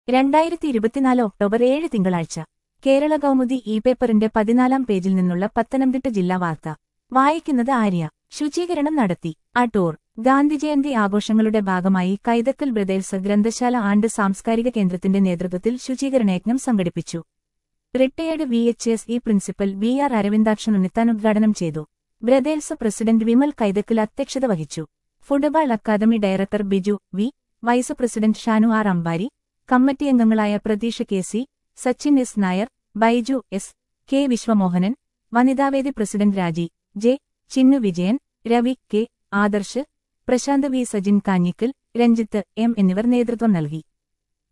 രണ്ടായിരത്തി ഇരുപത്തിനാല് ഒക്ടോബർ ഏഴ് തിങ്കളാഴ്ച കേരള കൗമുദി ഇ പേപ്പറിന്റെ പതിനാലാം പേജിൽ നിന്നുള്ള പത്തനംതിട്ട ജില്ലാ വാർത്ത വായിക്കുന്നത് ആര്യ ശുചീകരണം നടത്തി അടൂർ ഗാന്ധിജയന്തി ആഘോഷങ്ങളുടെ ഭാഗമായി കൈതക്കൽ ബ്രദേഴ്സ് ഗ്രന്ഥശാല ആണ്ട് സാംസ്കാരിക കേന്ദ്രത്തിന്റെ നേതൃത്വത്തിൽ ശുചീകരണയജ്ഞം സംഘടിപ്പിച്ചു retired V H S E principal V R Aravindakshan Unnithan ഉദ്ഘാടനം ചെയ്തു ബ്രദേഴ്സ് പ്രസിഡന്റ് വിമൽ കൈതക്കൽ അധ്യക്ഷത വഹിച്ചു football academy director Biju V vice president Shanu R Ambari committee അംഗങ്ങളായ Pratheesh K C Sachin S Nair Baiju S K Viswamohanan വനിതാവേദി president Raji J Chinnu Vijayan Ravi K Adarsh Prashanth V Sajin Kanjikkal Ranjith M എന്നിവർ നേതൃത്വം നൽകി